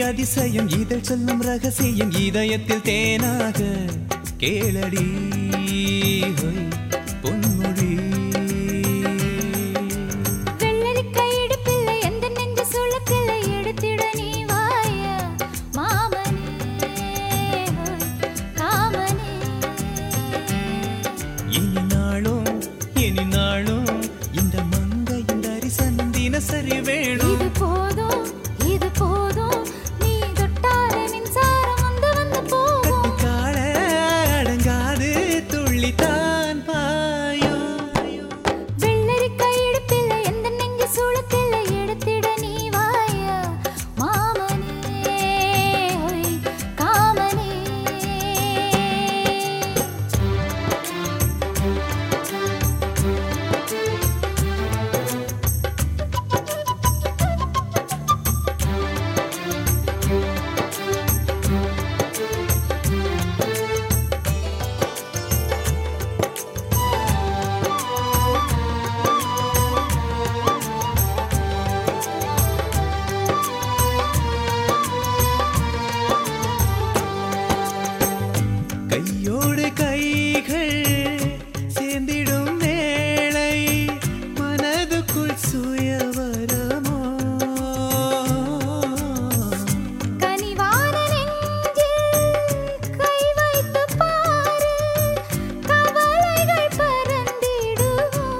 அதிசயம் இதழ் சொல்லும் ரகசியம் இதயத்தில் தேனாக கேளடி ஹொய், பொன்மொழி வெள்ளரிக்கை இடுப்பில்லை, எந்த நெஞ்சு சுளுக்கில்லை, எடுத்திட நீ வாயா, மாமனே, ஹோய், காமனே. இனி நாளும் இனி நாளும் இந்த மங்கையின் தரிசனம் தினசரி வேணும் இது போதும், இது போதும், நீ தொட்டாலே மின்சாரம் வந்து வந்து போகும். கட்டுக்கால அடங்காது துள்ளித்தான் பாயும் வெள்ளரிக்கை இடுப்பில்லை, எந்த நெஞ்சு சுளுக்கில்லை, எடுத்திட நீ வாயா, மாமனே, ஹோய், காமனே. கையோடு கைகள் சேர்ந்திடும் வேளை மனதுக்குள் சுயவரமோ கனிவான நெஞ்சில் கை வைத்துப் பாரு, கவலைகள் பறந்திடுமோ.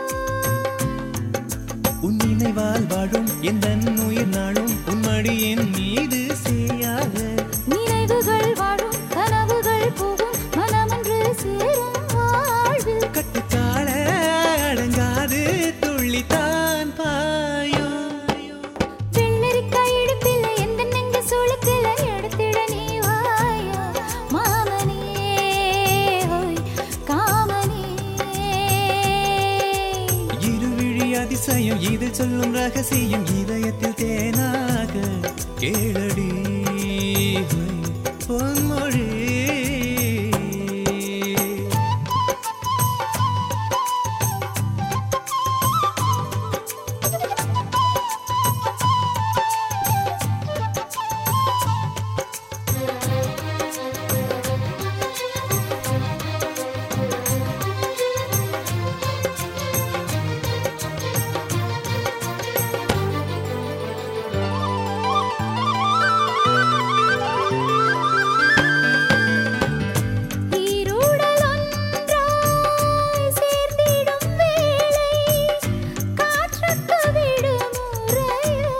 உன் நினைவால் வாழும் எந்த உயிர் நாளும் உன்மடியின் மீது செய்யாக நினைவுகள் வாழும், கனவுகள் போகும், மனமொன்று சேரும் வாழ்வில். கட்டுக்கால அடங்காது துள்ளித்தான் பாயும் வெள்ளரிக்கை இடுப்பில்லை, எந்த நெஞ்சு சுளுக்கில்லை, எடுத்திட நீ வாயா, மாமனே, ஹோய், காமனே. இருவிழி அதிசயம் இது சொல்லும் ரகசியம் இதயத்தில் தேனாக கேளடி பொன்மொழி ஈருடல் ஒன்றாய் சேர்ந்திடும் வேளை, காற்றுக்கு விடுமுறையோ.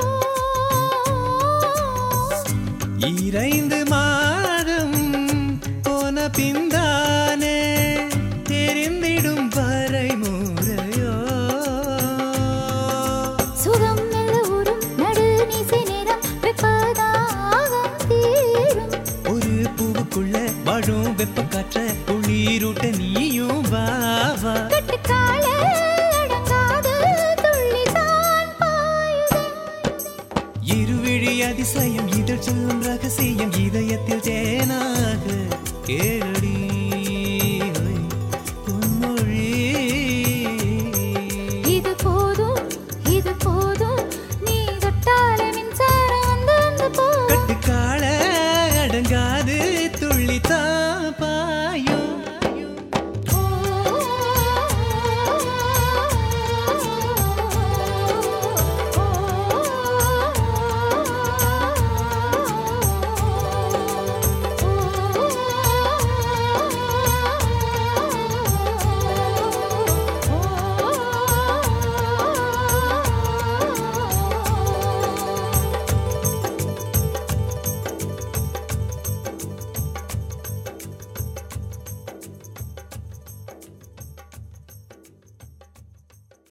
இரைந்து மாதம் போன பின்பு